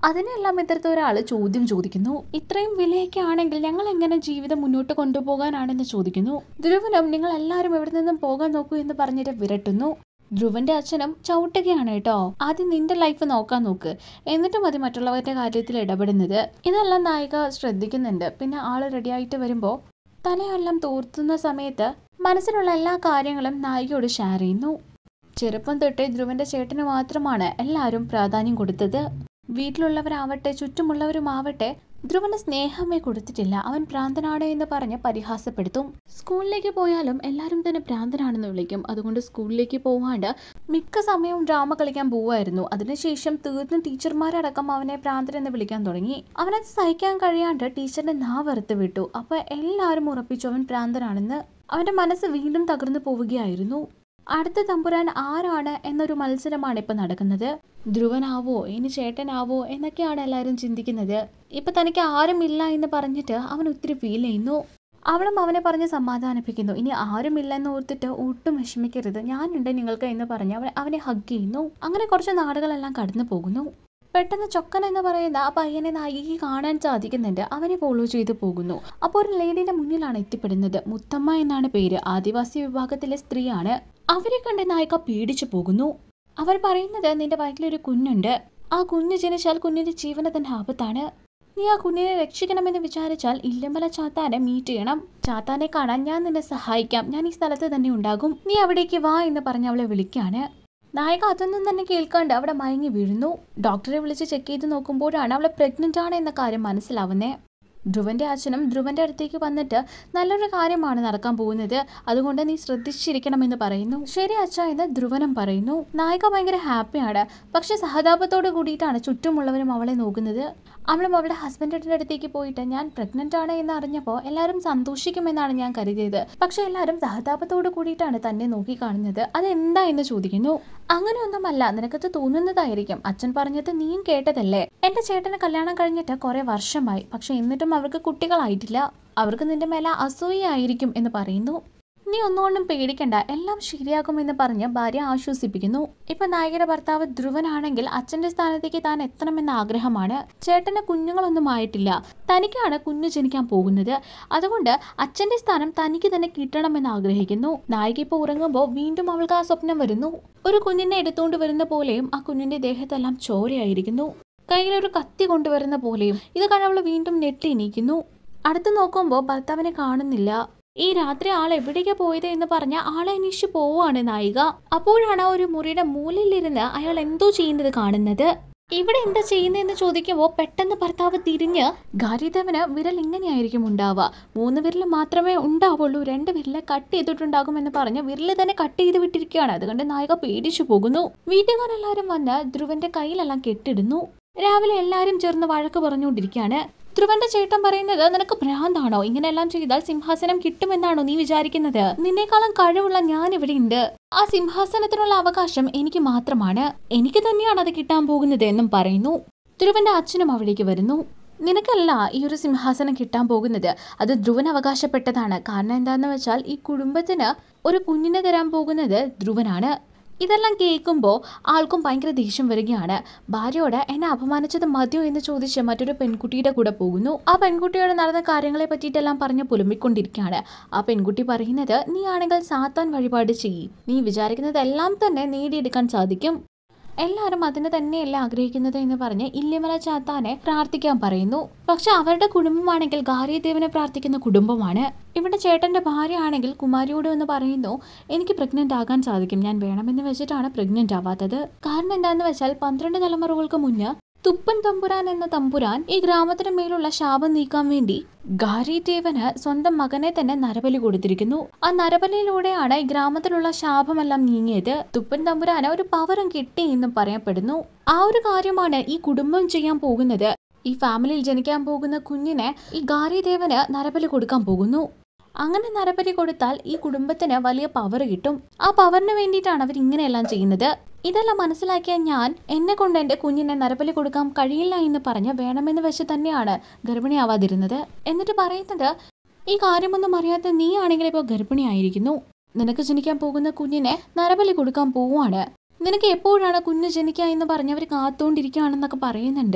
A: അതിനെല്ലാം എതിർത്ത ഒരാൾ ചോദ്യം ചോദിക്കുന്നു ഇത്രയും വിലയൊക്കെ ആണെങ്കിൽ ഞങ്ങൾ എങ്ങനെ ജീവിതം മുന്നോട്ട് കൊണ്ടുപോകാനാണെന്ന് ചോദിക്കുന്നു ധ്രുവനും നിങ്ങൾ എല്ലാവരും എവിടെ നിന്നും പോകാൻ നോക്കൂ എന്ന് പറഞ്ഞിട്ട് വിരട്ടുന്നു ധ്രുവന്റെ അച്ഛനും ചവിട്ടുകയാണ് കേട്ടോ ആദ്യം നിന്റെ ലൈഫ് നോക്കാൻ നോക്ക് എന്നിട്ട് മതി മറ്റുള്ളവരുടെ കാര്യത്തിൽ ഇടപെടുന്നത് ഇതെല്ലാം നായിക ശ്രദ്ധിക്കുന്നുണ്ട് പിന്നെ ആള് റെഡിയായിട്ട് വരുമ്പോൾ തലയെല്ലാം തോർത്തുന്ന സമയത്ത് മനസ്സിലുള്ള എല്ലാ കാര്യങ്ങളും നായികയോട് ഷെയർ ചെയ്യുന്നു ചെറുപ്പം തൊട്ടേ ധ്രുവന്റെ ചേട്ടന് മാത്രമാണ് എല്ലാവരും പ്രാധാന്യം കൊടുത്തത് വീട്ടിലുള്ളവരാവട്ടെ ചുറ്റുമുള്ളവരുമാവട്ടെ ധ്രുവന് സ്നേഹമേ കൊടുത്തിട്ടില്ല അവൻ ഭ്രാന്തനാണ് എന്ന് പറഞ്ഞ് പരിഹാസപ്പെടുത്തും സ്കൂളിലേക്ക് പോയാലും എല്ലാവരും തന്നെ ഭ്രാന്തനാണെന്ന് വിളിക്കും അതുകൊണ്ട് സ്കൂളിലേക്ക് പോവാണ്ട് മിക്ക സമയവും ഡ്രാമ കളിക്കാൻ പോവായിരുന്നു അതിനുശേഷം തീർത്തും ടീച്ചർമാരടക്കം അവനെ ഭ്രാന്തൻ എന്ന് വിളിക്കാൻ തുടങ്ങി അവനത് സഹിക്കാൻ കഴിയാണ്ട് ടീച്ചറിന്റെ നാവറുത്ത് വിട്ടു അപ്പൊ എല്ലാവരും ഉറപ്പിച്ചു അവൻ ഭ്രാന്തനാണെന്ന് അവന്റെ മനസ്സ് വീണ്ടും തകർന്നു പോവുകയായിരുന്നു അടുത്ത തമ്പുരാൻ ആരാണ് എന്നൊരു മത്സരമാണ് ഇപ്പൊ നടക്കുന്നത് ധ്രുവനാവോ ഇനി ചേട്ടനാവോ എന്നൊക്കെയാണ് എല്ലാവരും ചിന്തിക്കുന്നത് ഇപ്പൊ തനിക്ക് ആരുമില്ല എന്ന് പറഞ്ഞിട്ട് അവൻ ഒത്തിരി ഫീൽ ചെയ്യുന്നു അവളും അവനെ പറഞ്ഞ് സമാധാനിപ്പിക്കുന്നു ഇനി ആരുമില്ല എന്ന് ഓർത്തിട്ട് ഒട്ടും വിഷമിക്കരുത് ഞാനുണ്ട് നിങ്ങൾക്ക് എന്ന് പറഞ്ഞ് അവൻ അവനെ ഹഗ് ചെയ്യുന്നു അങ്ങനെ കുറച്ച് നാടുകളെല്ലാം കടന്നു പോകുന്നു പെട്ടെന്ന് ചൊക്കൻ എന്ന് പറയുന്ന ആ പയ്യനെ നായികയ്ക്ക് കാണാൻ സാധിക്കുന്നുണ്ട് അവനെ ഫോളോ ചെയ്തു പോകുന്നു അപ്പോൾ ഒരു ലേഡിയുടെ മുന്നിലാണ് എത്തിപ്പെടുന്നത് മുത്തമ്മ എന്നാണ് പേര് ആദിവാസി വിഭാഗത്തിലെ സ്ത്രീയാണ് അവരെ കണ്ട് നായിക പേടിച്ചു പോകുന്നു അവർ പറയുന്നത് നിന്റെ വയറ്റിലൊരു കുഞ്ഞുണ്ട് ആ കുഞ്ഞ് ജനിച്ചാൽ കുഞ്ഞിന്റെ ജീവന തന്നെ ആപത്താണ് നീ ആ കുഞ്ഞിനെ രക്ഷിക്കണമെന്ന് വിചാരിച്ചാൽ ഇല്ലമ്പല ചാത്താനെ മീറ്റ് ചെയ്യണം ചാത്താനെ കാണാൻ ഞാൻ നിന്നെ സഹായിക്കാം ഞാൻ ഈ സ്ഥലത്ത് തന്നെ ഉണ്ടാകും നീ അവിടേക്ക് വാ എന്ന് പറഞ്ഞ് അവളെ വിളിക്കാണ് നായിക അതൊന്നും തന്നെ കേൾക്കാണ്ട് അവിടെ മയങ്ങി വീഴുന്നു ഡോക്ടറെ വിളിച്ച് ചെക്ക് ചെയ്ത് നോക്കുമ്പോഴാണ് അവളെ പ്രഗ്നന്റ് ആണ് എന്ന കാര്യം മനസ്സിലാവുന്നേ ധ്രുവന്റെ അച്ഛനും ധ്രുവന്റെ അടുത്തേക്ക് വന്നിട്ട് നല്ലൊരു കാര്യമാണ് നടക്കാൻ പോകുന്നത് അതുകൊണ്ട് നീ ശ്രദ്ധിച്ചിരിക്കണമെന്ന് പറയുന്നു ശരി അച്ഛ എന്ന് ധ്രുവനും പറയുന്നു നായിക ഭയങ്കര ഹാപ്പിയാണ് പക്ഷെ സഹതാപത്തോട് കൂടിയിട്ടാണ് ചുറ്റുമുള്ളവരും അവളെ നോക്കുന്നത് അവളും അവളുടെ ഹസ്ബൻഡിന്റെ അടുത്തേക്ക് പോയിട്ട് ഞാൻ പ്രഗ്നന്റ് ആണ് എന്ന് അറിഞ്ഞപ്പോൾ എല്ലാവരും സന്തോഷിക്കുമെന്നാണ് ഞാൻ കരുതിയത് പക്ഷെ എല്ലാവരും സഹതാപത്തോട് കൂടിയിട്ടാണ് തന്നെ നോക്കി കാണുന്നത് അതെന്താ എന്ന് ചോദിക്കുന്നു അങ്ങനെയൊന്നുമല്ല നിനക്കത് തോന്നുന്നതായിരിക്കും അച്ഛൻ പറഞ്ഞത് നീയും കേട്ടതല്ലേ എന്റെ ചേട്ടന് കല്യാണം കഴിഞ്ഞിട്ട് കുറെ വർഷമായി പക്ഷെ എന്നിട്ടും അവർക്ക് കുട്ടികളായിട്ടില്ല അവർക്ക് നിന്റെ മേലെ അസൂയായിരിക്കും എന്ന് പറയുന്നു നീ ഒന്നുകൊണ്ടും പേടിക്കണ്ട എല്ലാം ശരിയാകുമെന്ന് പറഞ്ഞ് ഭാര്യ ആശ്വസിപ്പിക്കുന്നു ഇപ്പൊ നായകയുടെ ഭർത്താവ് ധ്രുവനാണെങ്കിൽ അച്ഛന്റെ സ്ഥാനത്തേക്ക് താൻ എത്തണമെന്ന ആഗ്രഹമാണ് ചേട്ടന് കുഞ്ഞുങ്ങളൊന്നും ആയിട്ടില്ല തനിക്കാണ് കുഞ്ഞു ജനിക്കാൻ പോകുന്നത് അതുകൊണ്ട് അച്ഛന്റെ സ്ഥാനം തനിക്ക് തന്നെ കിട്ടണമെന്ന് ആഗ്രഹിക്കുന്നു നായിക ഇപ്പോൾ ഉറങ്ങുമ്പോൾ വീണ്ടും അവൾക്ക് ആ സ്വപ്നം വരുന്നു ഒരു കുഞ്ഞിനെ എടുത്തുകൊണ്ട് വരുന്ന പോലെയും ആ കുഞ്ഞിന്റെ ദേഹത്തെല്ലാം ചോരയായിരിക്കുന്നു കയ്യിലൊരു കത്തി കൊണ്ടുവരുന്ന പോലെയും ഇത് കണ്ട് അവൾ വീണ്ടും ഞെട്ടി എണീക്കുന്നു അടുത്ത് നോക്കുമ്പോൾ ഭർത്താവിനെ കാണുന്നില്ല ഈ രാത്രി ആൾ എവിടേക്കാ പോയത് എന്ന് പറഞ്ഞ ആളെ അന്വേഷിച്ച് പോവാണ് നായിക അപ്പോഴാണ് ആ ഒരു മുറിയുടെ മൂലയിലിരുന്ന് അയാൾ എന്തോ ചെയ്യുന്നത് കാണുന്നത് ഇവിടെ എന്താ ചെയ്യുന്നതെന്ന് ചോദിക്കുമ്പോൾ പെട്ടെന്ന് ഭർത്താവ് തിരിഞ്ഞ് ഗാരിദേവന് വിരൽ ഇങ്ങനെയായിരിക്കും ഉണ്ടാവുക മൂന്ന് വിരൽ മാത്രമേ ഉണ്ടാവുള്ളൂ രണ്ട് വിരല് കട്ട് ചെയ്തിട്ടുണ്ടാകുമെന്ന് പറഞ്ഞ് വിരല് തന്നെ കട്ട് ചെയ്ത് വിട്ടിരിക്കുകയാണ് അതുകൊണ്ട് നായിക പേടിച്ചു പോകുന്നു വീട്ടുകാരെല്ലാവരും വന്ന് ധ്രുവന്റെ കയ്യിലെല്ലാം കെട്ടിടുന്നു രാവിലെ എല്ലാവരും ചേർന്ന് വഴക്ക് പറഞ്ഞുകൊണ്ടിരിക്കുകയാണ് ധ്രുവന്റെ ചേട്ടൻ പറയുന്നത് നിനക്ക് ഭ്രാന്താണോ ഇങ്ങനെയെല്ലാം ചെയ്താൽ സിംഹാസനം കിട്ടുമെന്നാണോ നീ വിചാരിക്കുന്നത് നിന്നേക്കാളും കഴിവുള്ള ഞാൻ ഇവിടെയുണ്ട് ആ സിംഹാസനത്തിനുള്ള അവകാശം എനിക്ക് മാത്രമാണ് എനിക്ക് തന്നെയാണ് അത് കിട്ടാൻ പോകുന്നത് എന്നും പറയുന്നു ധ്രുവന്റെ അച്ഛനും അവിടേക്ക് വരുന്നു നിനക്കല്ല ഈ ഒരു സിംഹാസനം കിട്ടാൻ പോകുന്നത് അത് ധ്രുവൻ അവകാശപ്പെട്ടതാണ് കാരണം എന്താണെന്ന് വെച്ചാൽ ഈ കുടുംബത്തിന് ഒരു കുഞ്ഞിനെ തരാൻ പോകുന്നത് ധ്രുവനാണ് ഇതെല്ലാം കേൾക്കുമ്പോൾ ആൾക്കും ഭയങ്കര ദേഷ്യം വരികയാണ് ഭാര്യയോട് എന്നെ അപമാനിച്ചത് മതിയോ എന്ന് ചോദിച്ച് മറ്റൊരു പെൺകുട്ടിയുടെ കൂടെ പോകുന്നു ആ പെൺകുട്ടിയോട് നടന്ന കാര്യങ്ങളെ പറ്റിയിട്ടെല്ലാം പറഞ്ഞ് പുലമ്പിക്കൊണ്ടിരിക്കുകയാണ് ആ പെൺകുട്ടി പറയുന്നത് നീ ആണെങ്കിൽ സാത്താൻ വഴിപാട് ചെയ്യും നീ വിചാരിക്കുന്നതെല്ലാം തന്നെ നേടിയെടുക്കാൻ സാധിക്കും എല്ലാവരും അതിന് തന്നെയല്ല ആഗ്രഹിക്കുന്നത് എന്ന് പറഞ്ഞ് ഇല്ലിമല ചാത്താനെ പ്രാർത്ഥിക്കാൻ പറയുന്നു പക്ഷെ അവരുടെ കുടുംബമാണെങ്കിൽ ഗാരിദേവനെ പ്രാർത്ഥിക്കുന്ന കുടുംബമാണ് ഇവിടെ ചേട്ടന്റെ ഭാര്യ ആണെങ്കിൽ കുമാരിയോട് എന്ന് പറയുന്നു എനിക്ക് പ്രഗ്നന്റ് ആകാൻ സാധിക്കും ഞാൻ വേണമെന്ന് വെച്ചിട്ടാണ് പ്രഗ്നന്റ് ആവാത്തത് കാരണം എന്താണെന്ന് വെച്ചാൽ പന്ത്രണ്ട് തലമുറകൾക്ക് മുന്നേ തുപ്പൻ തമ്പുരാൻ എന്ന തമ്പുരാൻ ഈ ഗ്രാമത്തിന് മേലുള്ള ശാപം നീക്കാൻ വേണ്ടി ഗാരിദേവന് സ്വന്തം മകനെ തന്നെ നരബലി കൊടുത്തിരിക്കുന്നു ആ നരബലിയിലൂടെയാണ് ഈ ഗ്രാമത്തിലുള്ള ശാപമെല്ലാം നീങ്ങിയത് തുപ്പൻ തമ്പുരാന് ഒരു പവറും കിട്ടി എന്നും പറയപ്പെടുന്നു ആ ഒരു കാര്യമാണ് ഈ കുടുംബം ചെയ്യാൻ പോകുന്നത് ഈ ഫാമിലിയിൽ ജനിക്കാൻ പോകുന്ന കുഞ്ഞിനെ ഈ ഗാരിദേവന് നരബലി കൊടുക്കാൻ പോകുന്നു അങ്ങനെ നരബലി കൊടുത്താൽ ഈ കുടുംബത്തിന് വലിയ പവർ കിട്ടും ആ പവറിന് വേണ്ടിയിട്ടാണ് അവർ ഇങ്ങനെയെല്ലാം ചെയ്യുന്നത് ഇതെല്ലാം മനസ്സിലാക്കിയ ഞാൻ എന്നെ കൊണ്ട് എൻ്റെ കുഞ്ഞിനെ നരബലി കൊടുക്കാൻ കഴിയില്ല എന്ന് പറഞ്ഞ് വേണമെന്ന് വെച്ച് തന്നെയാണ് ഗർഭിണിയാവാതിരുന്നത് എന്നിട്ട് പറയുന്നത് ഈ കാര്യമൊന്നും അറിയാത്ത നീ ആണെങ്കിൽ ഇപ്പോൾ ഗർഭിണിയായിരിക്കുന്നു നിനക്ക് ജനിക്കാൻ പോകുന്ന കുഞ്ഞിനെ നരബലി കൊടുക്കാൻ പോവുകയാണ് നിനക്ക് എപ്പോഴാണ് കുഞ്ഞ് ജനിക്കുക എന്ന് പറഞ്ഞ് അവർ കാത്തുകൊണ്ടിരിക്കുകയാണെന്നൊക്കെ പറയുന്നുണ്ട്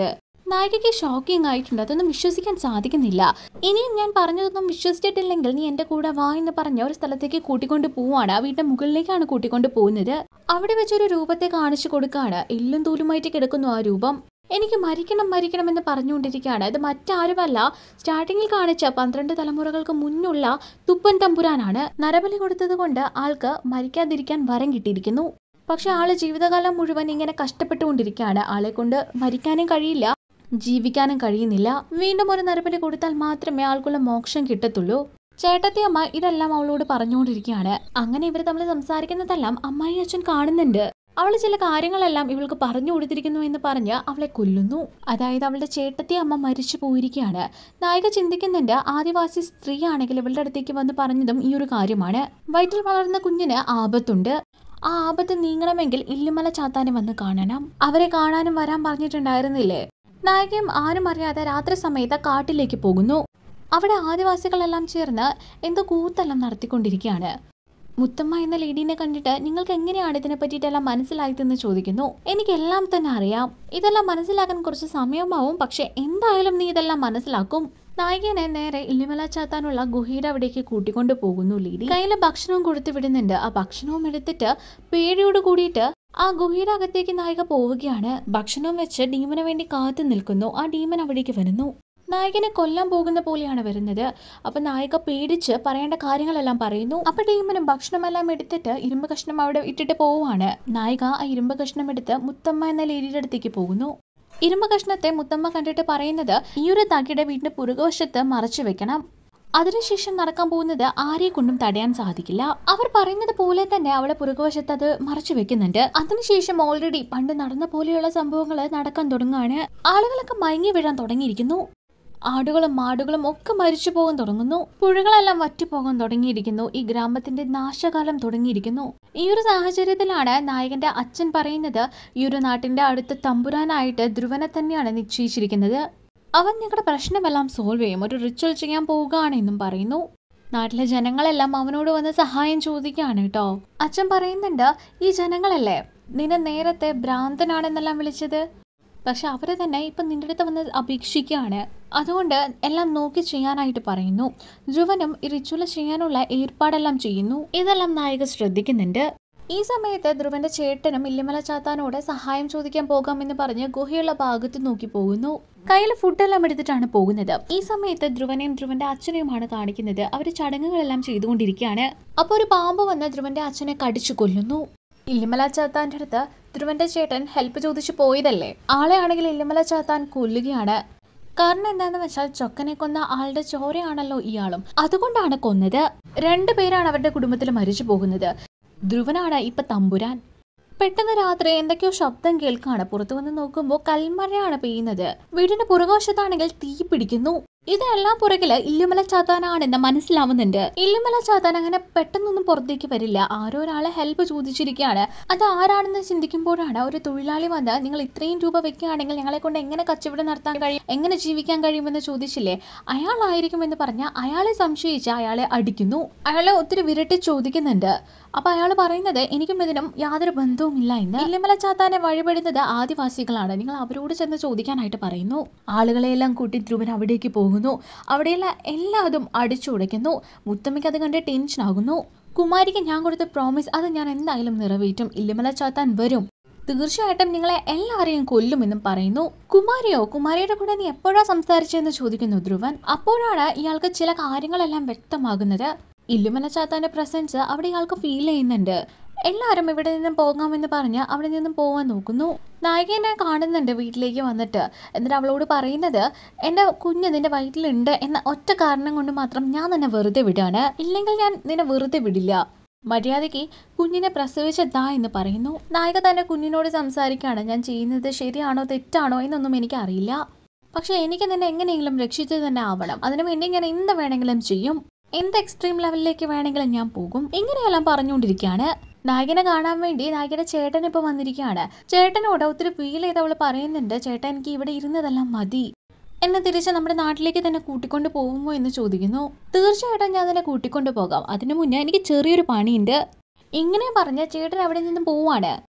A: നായികയ്ക്ക് ഷോക്കിംഗ് ആയിട്ടുണ്ട് അതൊന്നും വിശ്വസിക്കാൻ സാധിക്കുന്നില്ല ഇനിയും ഞാൻ പറഞ്ഞതൊന്നും വിശ്വസിച്ചിട്ടില്ലെങ്കിൽ നീ എൻ്റെ കൂടെ വാ എന്ന് പറഞ്ഞ ഒരു സ്ഥലത്തേക്ക് കൂട്ടിക്കൊണ്ട് പോവാണ് ആ വീടിന്റെ മുകളിലേക്കാണ് കൂട്ടിക്കൊണ്ട് പോകുന്നത് അവിടെ വെച്ചൊരു രൂപത്തെ കാണിച്ചു കൊടുക്കാണ് എല്ലും തൂലുമായിട്ട് കിടക്കുന്നു ആ രൂപം എനിക്ക് മരിക്കണം മരിക്കണം എന്ന് പറഞ്ഞുകൊണ്ടിരിക്കുകയാണ് ഇത് മറ്റാരുമല്ല സ്റ്റാർട്ടിങ്ങിൽ കാണിച്ച പന്ത്രണ്ട് തലമുറകൾക്ക് മുന്നുള്ള തുപ്പൻ തമ്പുരാനാണ് നരബലി കൊടുത്തത് കൊണ്ട് ആൾക്ക് മരിക്കാതിരിക്കാൻ വരം കിട്ടിയിരിക്കുന്നു പക്ഷെ ആള് ജീവിതകാലം മുഴുവൻ ഇങ്ങനെ കഷ്ടപ്പെട്ടുകൊണ്ടിരിക്കുകയാണ് ആളെ കൊണ്ട് മരിക്കാനും കഴിയില്ല ജീവിക്കാനും കഴിയുന്നില്ല വീണ്ടും ഒരു നരബലി കൊടുത്താൽ മാത്രമേ ആൾക്കുള്ള മോക്ഷം കിട്ടത്തുള്ളൂ ചേട്ടത്തി അമ്മ ഇതെല്ലാം അവളോട് പറഞ്ഞുകൊണ്ടിരിക്കുകയാണ് അങ്ങനെ ഇവർ തമ്മിൽ സംസാരിക്കുന്നതെല്ലാം അമ്മായി അച്ഛൻ കാണുന്നുണ്ട് അവൾ ചില കാര്യങ്ങളെല്ലാം ഇവൾക്ക് പറഞ്ഞു കൊടുത്തിരിക്കുന്നു എന്ന് പറഞ്ഞ് അവളെ കൊല്ലുന്നു അതായത് അവളുടെ ചേട്ടത്തി അമ്മ മരിച്ചു പോയിരിക്കുകയാണ് നായിക ചിന്തിക്കുന്നുണ്ട് ആദിവാസി സ്ത്രീയാണെങ്കിൽ ഇവളുടെ അടുത്തേക്ക് വന്ന് പറഞ്ഞതും ഈ ഒരു കാര്യമാണ് വയറ്റിൽ വളർന്ന കുഞ്ഞിന് ആപത്തുണ്ട് ആ ആപത്ത് നീങ്ങണമെങ്കിൽ ഇല്ലുമല ചാത്താനെ വന്ന് കാണണം അവരെ കാണാനും വരാൻ പറഞ്ഞിട്ടുണ്ടായിരുന്നില്ലേ നായികയും ആരും അറിയാതെ രാത്രി സമയത്ത് കാട്ടിലേക്ക് പോകുന്നു അവിടെ ആദിവാസികളെല്ലാം ചേർന്ന് എന്തോ കൂത്തെല്ലാം നടത്തിക്കൊണ്ടിരിക്കുകയാണ് മുത്തമ്മ എന്ന ലേഡീനെ കണ്ടിട്ട് നിങ്ങൾക്ക് എങ്ങനെയാണ് ഇതിനെ പറ്റിയിട്ടെല്ലാം മനസ്സിലായതെന്ന് ചോദിക്കുന്നു എനിക്കെല്ലാം തന്നെ അറിയാം ഇതെല്ലാം മനസ്സിലാക്കാൻ കുറച്ച് സമയമാവും പക്ഷെ എന്തായാലും നീ ഇതെല്ലാം മനസ്സിലാക്കും നായികനെ നേരെ ഇല്ലിമല ചാത്താനുള്ള ഗുഹയുടെ അവിടേക്ക് കൂട്ടിക്കൊണ്ടു പോകുന്നു ലേഡി കയ്യിൽ ഭക്ഷണവും കൊടുത്തു വിടുന്നുണ്ട് ആ ഭക്ഷണവും എടുത്തിട്ട് പേടിയോട് കൂടിയിട്ട് ആ ഗുഹയുടെ അകത്തേക്ക് നായിക പോവുകയാണ് ഭക്ഷണവും വെച്ച് ഡീമന് വേണ്ടി കാത്തു നിൽക്കുന്നു ആ ഡീമൻ അവിടേക്ക് വരുന്നു നായകനെ കൊല്ലാൻ പോകുന്ന പോലെയാണ് വരുന്നത് അപ്പൊ നായിക പേടിച്ച് പറയേണ്ട കാര്യങ്ങളെല്ലാം പറയുന്നു അപ്പൊ ഡീമനും ഭക്ഷണമെല്ലാം എടുത്തിട്ട് ഇരുമ്പ് കഷ്ണം അവിടെ ഇട്ടിട്ട് പോവുകയാണ് നായിക ആ ഇരുമ്പ് കഷ്ണം എടുത്ത് മുത്തമ്മ എന്ന ലേഡിയുടെ അടുത്തേക്ക് പോകുന്നു ഇരുമ്പ് കഷ്ണത്തെ മുത്തമ്മ കണ്ടിട്ട് പറയുന്നത് ഈ ഒരു തകിയുടെ വീടിന്റെ പുറകുവശത്ത് മറച്ചു വെക്കണം അതിനുശേഷം നടക്കാൻ പോകുന്നത് ആരെ കൊണ്ടും തടയാൻ സാധിക്കില്ല അവർ പറയുന്നത് പോലെ തന്നെ അവളെ പുറകുവശത്ത് അത് മറച്ചു വെക്കുന്നുണ്ട് അതിനുശേഷം ഓൾറെഡി പണ്ട് നടന്ന പോലെയുള്ള സംഭവങ്ങൾ നടക്കാൻ തുടങ്ങുകയാണ് ആളുകളൊക്കെ മയങ്ങി വീഴാൻ തുടങ്ങിയിരിക്കുന്നു ആടുകളും മാടുകളും ഒക്കെ മരിച്ചു പോകാൻ തുടങ്ങുന്നു പുഴകളെല്ലാം വറ്റിപ്പോകാൻ തുടങ്ങിയിരിക്കുന്നു ഈ ഗ്രാമത്തിന്റെ നാശകാലം തുടങ്ങിയിരിക്കുന്നു ഈ ഒരു സാഹചര്യത്തിലാണ് നായകന്റെ അച്ഛൻ പറയുന്നത് ഈ ഒരു നാട്ടിന്റെ അടുത്ത തമ്പുരാനായിട്ട് ധ്രുവനെ തന്നെയാണ് നിശ്ചയിച്ചിരിക്കുന്നത് അവൻ നിങ്ങളുടെ പ്രശ്നമെല്ലാം സോൾവ് ചെയ്യും ഒരു റിച്വൽ ചെയ്യാൻ പോവുകയാണെന്നും പറയുന്നു നാട്ടിലെ ജനങ്ങളെല്ലാം അവനോട് വന്ന് സഹായം ചോദിക്കുകയാണ് കേട്ടോ അച്ഛൻ പറയുന്നുണ്ട് ഈ ജനങ്ങളല്ലേ നിന്നെ നേരത്തെ ഭ്രാന്തനാണെന്നെല്ലാം വിളിച്ചത് പക്ഷെ അവർ തന്നെ ഇപ്പം നിന്റെ അടുത്ത് വന്ന് അപേക്ഷിക്കുകയാണ് അതുകൊണ്ട് എല്ലാം നോക്കി ചെയ്യാനായിട്ട് പറയുന്നു ധ്രുവനും ഈ റിച്വൽ ചെയ്യാനുള്ള ഏർപ്പാടെല്ലാം ചെയ്യുന്നു ഇതെല്ലാം നായിക ശ്രദ്ധിക്കുന്നുണ്ട് ഈ സമയത്ത് ധ്രുവന്റെ ചേട്ടനും ഇല്ലിമല ചാത്താനോട് സഹായം ചോദിക്കാൻ പോകാമെന്ന് പറഞ്ഞ് ഗുഹയുള്ള ഭാഗത്ത് നോക്കി പോകുന്നു കയ്യിൽ ഫുഡെല്ലാം എടുത്തിട്ടാണ് പോകുന്നത് ഈ സമയത്ത് ധ്രുവനെയും ധ്രുവന്റെ അച്ഛനെയുമാണ് കാണിക്കുന്നത് അവർ ചടങ്ങുകളെല്ലാം ചെയ്തുകൊണ്ടിരിക്കുകയാണ് അപ്പോൾ ഒരു പാമ്പ് വന്ന് ധ്രുവന്റെ അച്ഛനെ കടിച്ചു കൊല്ലുന്നു ഇല്ലിമല ചാത്താൻ്റെ അടുത്ത് ധ്രുവന്റെ ചേട്ടൻ ഹെൽപ്പ് ചോദിച്ചു പോയതല്ലേ ആളെ ആണെങ്കിൽ ഇല്ലിമല ചാത്താൻ കൊല്ലുകയാണ് കാരണം എന്താണെന്ന് വെച്ചാൽ ചൊക്കനെ കൊന്ന ആളുടെ ചോരയാണല്ലോ ഇയാളും അതുകൊണ്ടാണ് കൊന്നത് രണ്ടുപേരാണ് അവരുടെ കുടുംബത്തിൽ മരിച്ചു പോകുന്നത് ധ്രുവനാണ് ഇപ്പൊ തമ്പുരാൻ പെട്ടെന്ന് രാത്രി എന്തൊക്കെയോ ശബ്ദം കേൾക്കാണ് പുറത്തു വന്ന് നോക്കുമ്പോൾ കൽമഴയാണ് പെയ്യുന്നത് വീടിന്റെ പുറകുവശത്താണെങ്കിൽ തീ പിടിക്കുന്നു ഇതെല്ലാം പുറകില് ഇല്ലുമല ചാത്താനാണെന്ന് മനസ്സിലാവുന്നുണ്ട് ഇല്ലുമല ചാത്താൻ അങ്ങനെ പെട്ടെന്നൊന്നും പുറത്തേക്ക് വരില്ല ആരോ ഒരാളെ ഹെൽപ്പ് ചോദിച്ചിരിക്കുകയാണ് അത് ആരാണെന്ന് ചിന്തിക്കുമ്പോഴാണ് ഒരു തൊഴിലാളി വന്ന് നിങ്ങൾ ഇത്രയും രൂപ വെക്കുകയാണെങ്കിൽ ഞങ്ങളെ കൊണ്ട് എങ്ങനെ കച്ചവടം നടത്താൻ കഴിയും എങ്ങനെ ജീവിക്കാൻ കഴിയുമെന്ന് ചോദിച്ചില്ലേ അയാളായിരിക്കുമെന്ന് പറഞ്ഞ അയാളെ സംശയിച്ച് അയാളെ അടിക്കുന്നു അയാളെ ഒത്തിരി വിരട്ടി ചോദിക്കുന്നുണ്ട് അപ്പൊ അയാൾ പറയുന്നത് എനിക്കും ഇതിനും യാതൊരു ബന്ധവുമില്ല എന്ന് ഇല്ലിമല ചാത്താനെ വഴിപെടുന്നത് ആദിവാസികളാണ് നിങ്ങൾ അവരോട് ചെന്ന് ചോദിക്കാനായിട്ട് പറയുന്നു ആളുകളെയെല്ലാം കൂട്ടി ധ്രുവൻ അവിടേക്ക് പോകുന്നു അവിടെയുള്ള എല്ലാതും അടിച്ചുടയ്ക്കുന്നു മുത്തമ്മയ്ക്ക് അത് കണ്ട് ടെൻഷൻ ആകുന്നു കുമാരിക്ക് ഞാൻ കൊടുത്ത പ്രോമിസ് അത് ഞാൻ എന്തായാലും നിറവേറ്റും ഇല്ലിമല ചാത്താൻ വരും തീർച്ചയായിട്ടും നിങ്ങളെ എല്ലാവരെയും കൊല്ലുമെന്നും പറയുന്നു കുമാരിയോ കുമാരിയുടെ കൂടെ നീ എപ്പോഴാ സംസാരിച്ചതെന്ന് ചോദിക്കുന്നു ധ്രുവൻ അപ്പോഴാണ് ഇയാൾക്ക് ചില കാര്യങ്ങളെല്ലാം വ്യക്തമാകുന്നത് ഇല്ലുമല ചാത്താന്റെ പ്രസൻസ് അവിടെ ഇയാൾക്ക് ഫീൽ ചെയ്യുന്നുണ്ട് എല്ലാവരും ഇവിടെ നിന്നും പോകാമെന്ന് പറഞ്ഞ് അവിടെ നിന്നും പോകാൻ നോക്കുന്നു നായികനെ കാണുന്നുണ്ട് വീട്ടിലേക്ക് വന്നിട്ട് എന്നിട്ട് അവളോട് പറയുന്നത് എൻ്റെ കുഞ്ഞ് നിന്റെ വയറ്റിലുണ്ട് എന്ന ഒറ്റ കാരണം കൊണ്ട് മാത്രം ഞാൻ നിന്നെ വെറുതെ വിടാണ് ഇല്ലെങ്കിൽ ഞാൻ നിന്നെ വെറുതെ വിടില്ല മര്യാദയ്ക്ക് കുഞ്ഞിനെ പ്രസവിച്ചതാ എന്ന് പറയുന്നു നായിക തന്റെ കുഞ്ഞിനോട് സംസാരിക്കുകയാണ് ഞാൻ ചെയ്യുന്നത് ശരിയാണോ തെറ്റാണോ എന്നൊന്നും എനിക്ക് അറിയില്ല പക്ഷെ എനിക്ക് നിന്നെ എങ്ങനെയെങ്കിലും രക്ഷിച്ചു തന്നെ ആവണം അതിനു വേണ്ടി ഞാൻ എന്ത് വേണമെങ്കിലും ചെയ്യും എന്ത് എക്സ്ട്രീം ലെവലിലേക്ക് വേണമെങ്കിലും ഞാൻ പോകും ഇങ്ങനെയെല്ലാം പറഞ്ഞുകൊണ്ടിരിക്കുകയാണ് നായകനെ കാണാൻ വേണ്ടി നായകന്റെ ചേട്ടൻ ഇപ്പൊ വന്നിരിക്കുകയാണ് ചേട്ടനോട് ഒത്തിരി ഫീൽ ചെയ്ത് അവള് പറയുന്നുണ്ട് ചേട്ടൻ എനിക്ക് ഇവിടെ ഇരുന്നതെല്ലാം മതി എന്നെ തിരിച്ച് നമ്മുടെ നാട്ടിലേക്ക് തന്നെ കൂട്ടിക്കൊണ്ട് പോകുമോ എന്ന് ചോദിക്കുന്നു തീർച്ചയായിട്ടും ഞാൻ അതിനെ കൂട്ടിക്കൊണ്ട് പോകാം അതിനു മുന്നേ എനിക്ക് ചെറിയൊരു പണിയുണ്ട് ഇങ്ങനെ പറഞ്ഞ് ചേട്ടൻ അവിടെ നിന്നും പോവാണ്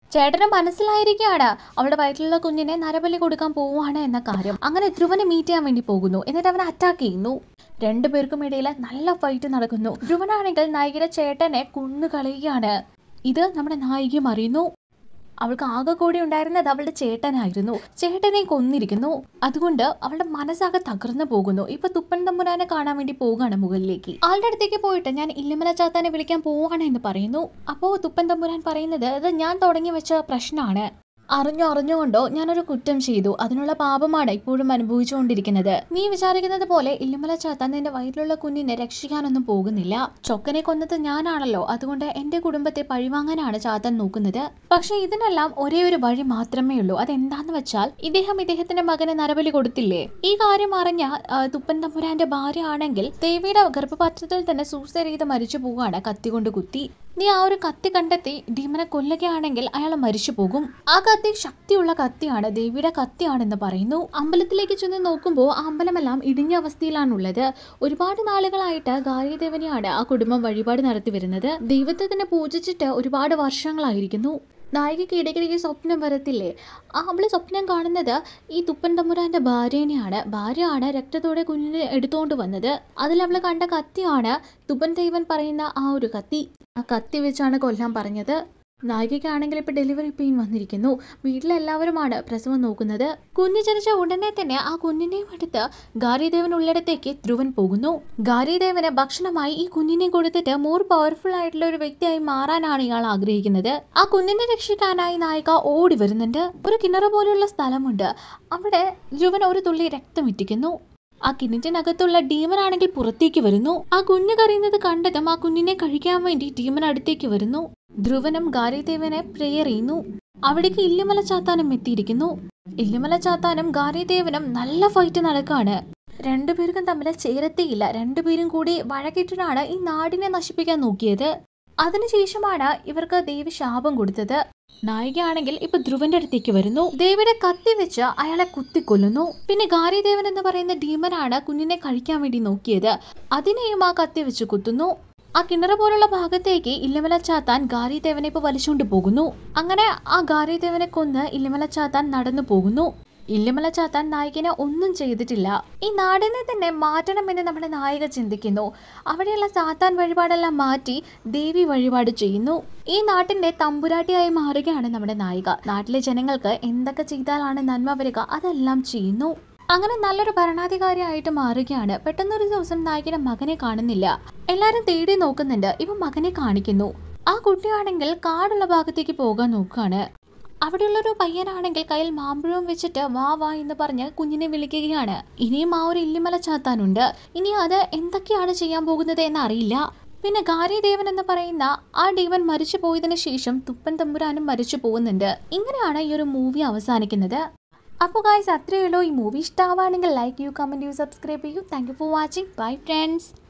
A: ചേട്ടന് മനസ്സിലായിരിക്കുകയാണ് അവളുടെ വയറ്റിലുള്ള കുഞ്ഞിനെ നരബലി കൊടുക്കാൻ പോവുകയാണ് എന്ന കാര്യം അങ്ങനെ ധ്രുവനെ മീറ്റ് ചെയ്യാൻ വേണ്ടി പോകുന്നു എന്നിട്ട് അവനെ അറ്റാക്ക് ചെയ്യുന്നു രണ്ടുപേർക്കും ഇടയിൽ നല്ല ഫൈറ്റ് നടക്കുന്നു ധ്രുവനാണെങ്കിൽ നായികയുടെ ചേട്ടനെ കൊന്നു കളയുകയാണ് ഇത് നമ്മുടെ നായികയും അറിയുന്നു അവൾക്ക് ആകെ കൂടി ഉണ്ടായിരുന്നത് അവളുടെ ചേട്ടനായിരുന്നു ചേട്ടനെ കൊന്നിരിക്കുന്നു അതുകൊണ്ട് അവളുടെ മനസ്സാകെ തകർന്നു പോകുന്നു ഇപ്പൊ തുപ്പൻ തമ്പുരാനെ കാണാൻ വേണ്ടി പോവുകയാണ് മുകളിലേക്ക് ആളുടെ അടുത്തേക്ക് പോയിട്ട് ഞാൻ ഇല്ലുമല ചാത്താനെ വിളിക്കാൻ പോവുകയാണ് എന്ന് പറയുന്നു അപ്പോൾ തുപ്പൻ തമ്പുരാൻ പറയുന്നത് ഇത് ഞാൻ തുടങ്ങി വെച്ച പ്രശ്നമാണ് അറിഞ്ഞോ അറിഞ്ഞുകൊണ്ടോ ഞാനൊരു കുറ്റം ചെയ്തു അതിനുള്ള പാപമാണ് ഇപ്പോഴും അനുഭവിച്ചുകൊണ്ടിരിക്കുന്നത് നീ വിചാരിക്കുന്നത് പോലെ ഇല്ലുമല ചാത്താൻ നിന്റെ വയറ്റിലുള്ള കുഞ്ഞിനെ രക്ഷിക്കാനൊന്നും പോകുന്നില്ല ചൊക്കനെ കൊന്നത് ഞാനാണല്ലോ അതുകൊണ്ട് എന്റെ കുടുംബത്തെ പഴിവാങ്ങാനാണ് ചാത്താൻ നോക്കുന്നത് പക്ഷെ ഇതിനെല്ലാം ഒരേ ഒരു വഴി മാത്രമേ ഉള്ളൂ അതെന്താന്ന് വെച്ചാൽ ഇദ്ദേഹം ഇദ്ദേഹത്തിന്റെ മകന് നരബലി കൊടുത്തില്ലേ ഈ കാര്യം അറിഞ്ഞ ആ, തുപ്പൻ തമ്പുരാന്റെ ഭാര്യ ആണെങ്കിൽ ദേവിയുടെ ഗർഭപാത്രത്തിൽ തന്നെ സൂസൈഡ് ചെയ്ത് മരിച്ചു പോവുകയാണ് കത്തി കൊണ്ട് കുത്തി നീ ആ ഒരു കത്തി കണ്ടെത്തി ഡീമനെ കൊല്ലുകയാണെങ്കിൽ അയാൾ മരിച്ചു പോകും ആ കത്തി ശക്തിയുള്ള കത്തിയാണ് ദേവിയുടെ കത്തിയാണെന്ന് പറയുന്നു അമ്പലത്തിലേക്ക് ചെന്ന് നോക്കുമ്പോൾ ആ അമ്പലമെല്ലാം ഇടിഞ്ഞ അവസ്ഥയിലാണുള്ളത് ഒരുപാട് നാളുകളായിട്ട് ഗായദേവനെയാണ് ആ കുടുംബം വഴിപാട് നടത്തി വരുന്നത് ദൈവത്തെ തന്നെ പൂജിച്ചിട്ട് ഒരുപാട് വർഷങ്ങളായിരിക്കുന്നു നായികയ്ക്ക് ഇടയ്ക്കിടയ്ക്ക് സ്വപ്നം വരത്തില്ലേ ആ അവള് സ്വപ്നം കാണുന്നത് ഈ തുപ്പൻ തമ്പുരാന്റെ ഭാര്യേനെയാണ് ഭാര്യയാണ് രക്തത്തോടെ കുഞ്ഞിനെ എടുത്തുകൊണ്ട് വന്നത് അതിൽ അവള് കണ്ട കത്തിയാണ് തുപ്പൻ ദൈവൻ പറയുന്ന ആ ഒരു കത്തി ആ കത്തി വെച്ചാണ് കൊല്ലാൻ പറഞ്ഞത് നായികയ്ക്കാണെങ്കിൽ ഇപ്പൊ ഡെലിവറി പെയിൻ വന്നിരിക്കുന്നു വീട്ടിലെല്ലാവരുമാണ് പ്രസവം നോക്കുന്നത് കുഞ്ഞ് ജനിച്ച ഉടനെ തന്നെ ആ കുഞ്ഞിനെയും എടുത്ത് ഗാരിദേവൻ ഉള്ളിടത്തേക്ക് ധ്രുവൻ പോകുന്നു ഗാരിദേവന് ഭക്ഷണമായി ഈ കുഞ്ഞിനെ കൊടുത്തിട്ട് മോർ പവർഫുൾ ആയിട്ടുള്ള ഒരു വ്യക്തിയായി മാറാനാണ് ഇയാൾ ആഗ്രഹിക്കുന്നത് ആ കുഞ്ഞിനെ രക്ഷിക്കാനായി നായിക ഓടി വരുന്നുണ്ട് ഒരു കിണറ് പോലെയുള്ള സ്ഥലമുണ്ട് അവിടെ ധ്രുവൻ ഒരു തുള്ളി രക്തം ഇറ്റിക്കുന്നു ആ കിണറ്റിനകത്തുള്ള ഡീമൻ ആണെങ്കിൽ പുറത്തേക്ക് വരുന്നു ആ കുഞ്ഞ് കരയുന്നത് കണ്ടതും ആ കുഞ്ഞിനെ കഴിക്കാൻ വേണ്ടി ഡീമൻ അടുത്തേക്ക് വരുന്നു ധ്രുവനും ഗാരിദേവനെ പ്രെയർ ചെയ്യുന്നു അവിടേക്ക് ഇല്ലിമല ചാത്താനും എത്തിയിരിക്കുന്നു ഇല്ലിമല ചാത്താനും ഗാരിദേവനും നല്ല ഫൈറ്റ് നടക്കാണ് രണ്ടുപേർക്കും തമ്മിൽ ചേരത്തേയില്ല രണ്ടുപേരും കൂടി വഴക്കിട്ടിട്ടാണ് ഈ നാടിനെ നശിപ്പിക്കാൻ നോക്കിയത് അതിനുശേഷമാണ് ഇവർക്ക് ദേവി ശാപം കൊടുത്തത് നായികയാണെങ്കിൽ ഇപ്പൊ ധ്രുവന്റെ അടുത്തേക്ക് വരുന്നു ദേവിയുടെ കത്തി വെച്ച് അയാളെ കുത്തിക്കൊല്ലുന്നു പിന്നെ ഗാരിദേവൻ എന്ന് പറയുന്ന ഡീമനാണ് കുഞ്ഞിനെ കഴിക്കാൻ വേണ്ടി നോക്കിയത് അതിനെയും ആ കത്തി വെച്ച് കുത്തുന്നു ആ കിണറ് പോലുള്ള ഭാഗത്തേക്ക് ഇല്ലമല ചാത്താൻ ഗാരിദേവനെ ഇപ്പൊ വലിച്ചുകൊണ്ട് പോകുന്നു അങ്ങനെ ആ ഗാരിദേവനെ കൊന്ന് ഇല്ലമല ചാത്താൻ നടന്നു പോകുന്നു ഇല്ലമല ചാത്താൻ നായികനെ ഒന്നും ചെയ്തിട്ടില്ല ഈ നാടിനെ തന്നെ മാറ്റണമെന്ന് നമ്മുടെ നായിക ചിന്തിക്കുന്നു അവിടെയുള്ള സാത്താൻ വഴിപാടെല്ലാം മാറ്റി ദേവി വഴിപാട് ചെയ്യുന്നു ഈ നാട്ടിന്റെ തമ്പുരാട്ടിയായി മാറുകയാണ് നമ്മുടെ നായിക നാട്ടിലെ ജനങ്ങൾക്ക് എന്തൊക്കെ ചെയ്താലാണ് നന്മ വരിക അതെല്ലാം ചെയ്യുന്നു അങ്ങനെ നല്ലൊരു ഭരണാധികാരിയായിട്ട് മാറുകയാണ് പെട്ടെന്നൊരു ദിവസം നായികയുടെ മകനെ കാണുന്നില്ല എല്ലാരും തേടി നോക്കുന്നുണ്ട് ഇവ മകനെ കാണിക്കുന്നു ആ കുട്ടിയാണെങ്കിൽ കാടുള്ള ഭാഗത്തേക്ക് പോകാൻ നോക്കുകയാണ് അവിടെയുള്ളൊരു പയ്യനാണെങ്കിൽ കയ്യിൽ മാമ്പഴവും വെച്ചിട്ട് വാ വാ എന്ന് പറഞ്ഞ് കുഞ്ഞിനെ വിളിക്കുകയാണ് ഇനിയും ആ ഒരു ഇല്ലിമല ചാത്താനുണ്ട് ഇനി അത് എന്തൊക്കെയാണ് ചെയ്യാൻ പോകുന്നത് എന്ന് അറിയില്ല പിന്നെ ഗാരിദേവൻ എന്ന് പറയുന്ന ആ ദേവൻ മരിച്ചു പോയതിനു ശേഷം തുപ്പൻ തമ്പുരാനും മരിച്ചു പോകുന്നുണ്ട് ഇങ്ങനെയാണ് ഈ ഒരു മൂവി അവസാനിക്കുന്നത് അപ്പോൾ ഗായ്സ് അത്രയേ ഉള്ളൂ ഈ മൂവി ഇഷ്ടമാവുകയാണെങ്കിൽ ലൈക്ക് ചെയ്യൂ കമൻറ്റ് ചെയ്യൂ സബ്സ്ക്രൈബ് ചെയ്യൂ thank you for watching bye friends